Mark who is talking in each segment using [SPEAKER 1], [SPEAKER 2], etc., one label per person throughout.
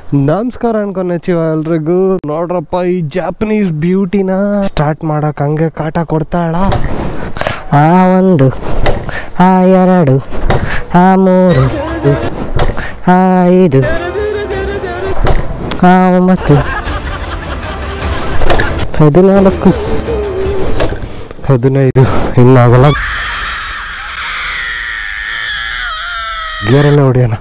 [SPEAKER 1] ನಮಸ್ಕಾರ ಅನ್ಕೊಂಡಚಿವ ಎಲ್ರಿಗೂ ನೋಡ್ರಪ್ಪ ಈ ಜಾಪನೀಸ್ ಬ್ಯೂಟಿನ ಸ್ಟಾರ್ಟ್ ಮಾಡಕ್ ಹಂಗೆ ಕಾಟ ಕೊಡ್ತಾಳ
[SPEAKER 2] ಆ ಒಂದು ಆ ಎರಡು ಆ ಮೂರು ಆ ಐದು ಆ ಒಂಬತ್ತು
[SPEAKER 1] ಹದಿನಾಲ್ಕು ಹದಿನೈದು ಇನ್ನಾಗಲ್ಲ ಗೇರಲ್ಲೇ ಹೊಡಿಯೋಣ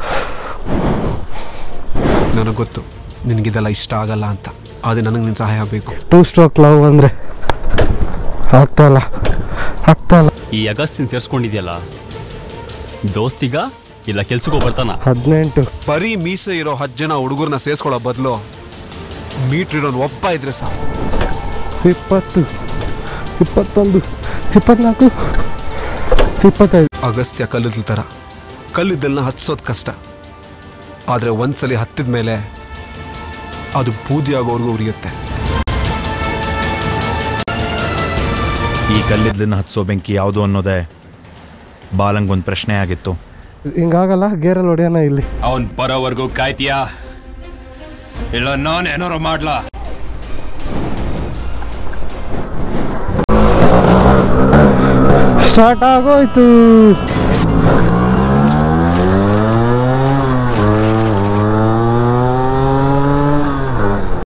[SPEAKER 3] ನನಗೆ ಗೊತ್ತು ನಿನಗಿದೆಲ್ಲ ಇಷ್ಟ ಆಗಲ್ಲ ಅಂತ ಆದರೆ ನನಗೆ ನಿನ್ನ ಸಹಾಯ ಬೇಕು
[SPEAKER 1] ಟೂ ಸ್ಟ್ರೋಕ್ ಲವ್ ಅಂದರೆ ಆಗ್ತಾ ಇಲ್ಲ ಆಗ್ತಾ ಇಲ್ಲ
[SPEAKER 4] ಈ ಅಗಸ್ತಿನ್ ಸೇರ್ಸ್ಕೊಂಡಿದ್ಯಲ್ಲ ದೋಸ್ತಿಗ ಇಲ್ಲ ಕೆಲ್ಸಕ್ಕೂ ಬರ್ತಾನ
[SPEAKER 1] ಹದಿನೆಂಟು
[SPEAKER 3] ಬರೀ ಮೀಸೆ ಇರೋ ಹತ್ತು ಜನ ಹುಡುಗರನ್ನ ಸೇರಿಸ್ಕೊಳ್ಳೋ ಬದಲು ಮೀಟ್ರ್ ಇರೋನು ಒಬ್ಬ ಇದ್ರೆ ಸಾಕು
[SPEAKER 1] ಇಪ್ಪತ್ತು ಇಪ್ಪತ್ತೊಂದು ಇಪ್ಪತ್ನಾಲ್ಕು ಇಪ್ಪತ್ತೈದು
[SPEAKER 3] ಅಗಸ್ತ್ಯ ಕಲ್ಲಿದ್ದ ಥರ ಕಲ್ಲಿದ್ದಲ್ನ ಹತ್ಸೋದು ಕಷ್ಟ ಆದರೆ ಒಂದ್ಸಲಿ ಹತ್ತಿದ ಮೇಲೆ ಅದು ಬೂದಿ ಆಗೋವರೆಗೂ ಉರಿಯುತ್ತೆ
[SPEAKER 5] ಈ ಕಲ್ಲಿದ್ದಲನ್ನ ಹತ್ಸೋ ಬೆಂಕಿ ಯಾವುದು ಅನ್ನೋದೇ ಬಾಲಂಗೊಂದು ಪ್ರಶ್ನೆ ಆಗಿತ್ತು
[SPEAKER 1] ಹಿಂಗಾಗಲ್ಲ ಗೇರಲ್ಲಿ ಹೊಡಿಯೋಣ ಇಲ್ಲಿ
[SPEAKER 4] ಅವನ್ ಬರೋವರೆಗೂ ಕಾಯ್ತೀಯಾ ಇಲ್ಲ ನಾನು ಏನಾರು ಮಾಡ್ಲಾ
[SPEAKER 1] ಸ್ಟಾರ್ಟ್ ಆಗೋಯ್ತು